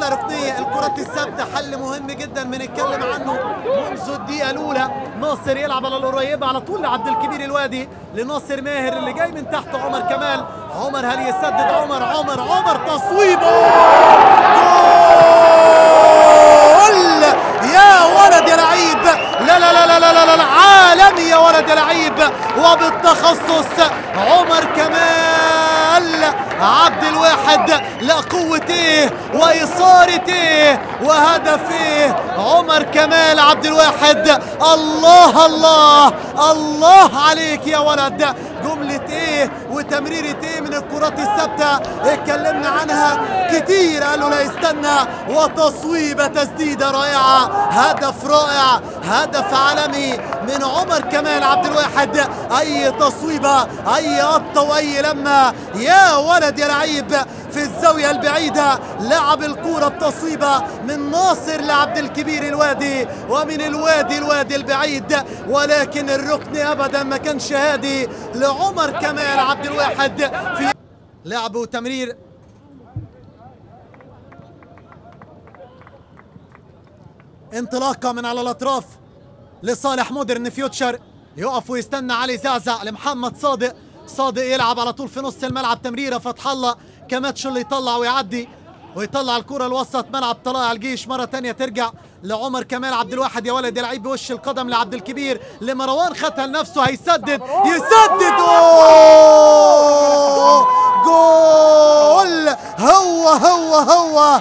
على ركنيه الكرات الثابته حل مهم جدا بنتكلم عنه منذ الدقيقه الاولى ناصر يلعب على القريبه على طول لعبد الكبير الوادي لناصر ماهر اللي جاي من تحت عمر كمال عمر هل يسدد عمر عمر عمر تصويبه جول يا ولد يا لعيب لا لا لا لا لا لا, لا. عالمي يا ولد يا لعيب وبالتخصص عمر كمال عبد الواحد لا قوة ايه وإثارة ايه وهدف ايه عمر كمال عبد الواحد الله الله الله عليك يا ولد جملة ايه وتمريرة ايه من الكرات الثابتة اتكلمنا عنها كتير قالوا لا يستنى وتصويبة تسديدة رائعة هدف رائع هدف عالمي من عمر كمال عبد الواحد اي تصويبة اي قطة واي لمة يا ولد يا لعيب في الزاوية البعيدة لعب الكورة بتصويبة من ناصر لعبد الكبير الوادي ومن الوادي الوادي البعيد ولكن الركن ابدا ما كانش هادي لعمر كمال عبد الواحد في لعب وتمرير انطلاقة من على الأطراف لصالح مودرن فيوتشر يقف ويستنى علي زعزع لمحمد صادق صادق يلعب على طول في نص الملعب تمريرة فتح الله كماتش اللي يطلع ويعدي ويطلع الكرة لوسط ملعب طلائع الجيش مرة تانية ترجع لعمر كمال عبد الواحد يا ولد يا لعيب بوش القدم لعبد الكبير لمروان خدها لنفسه هيسدد يسدد أوه! جول هو هو هو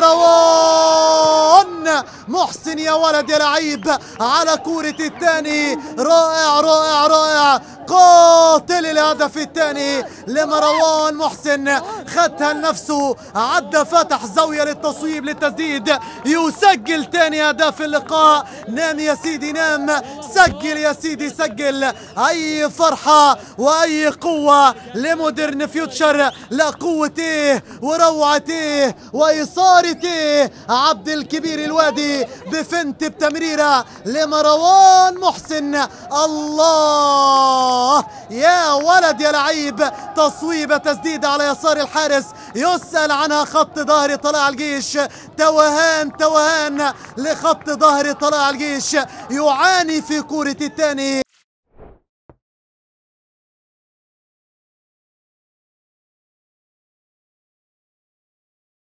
مروان محسن يا ولد يا لعيب على كورة الثاني رائع رائع رائع قاتل الهدف الثاني لمروان محسن خدها لنفسه عدى فتح زاوية للتصويب للتسديد يسجل ثاني هدف اللقاء نام يا سيدي نام سجل يا سيدي سجل اي فرحة واي قوة لمودرن فيوتشر لا قوة ايه وروعة ايه واثارة ايه عبد الكبير الوادي بفنت بتمريرة لمروان محسن الله يا ولد يا لعيب تصويبة تسديدة على يسار الحارس يسأل عنها خط ظهر طلائع الجيش توهان توهان لخط ظهر طلائع الجيش يعاني في كورة الثاني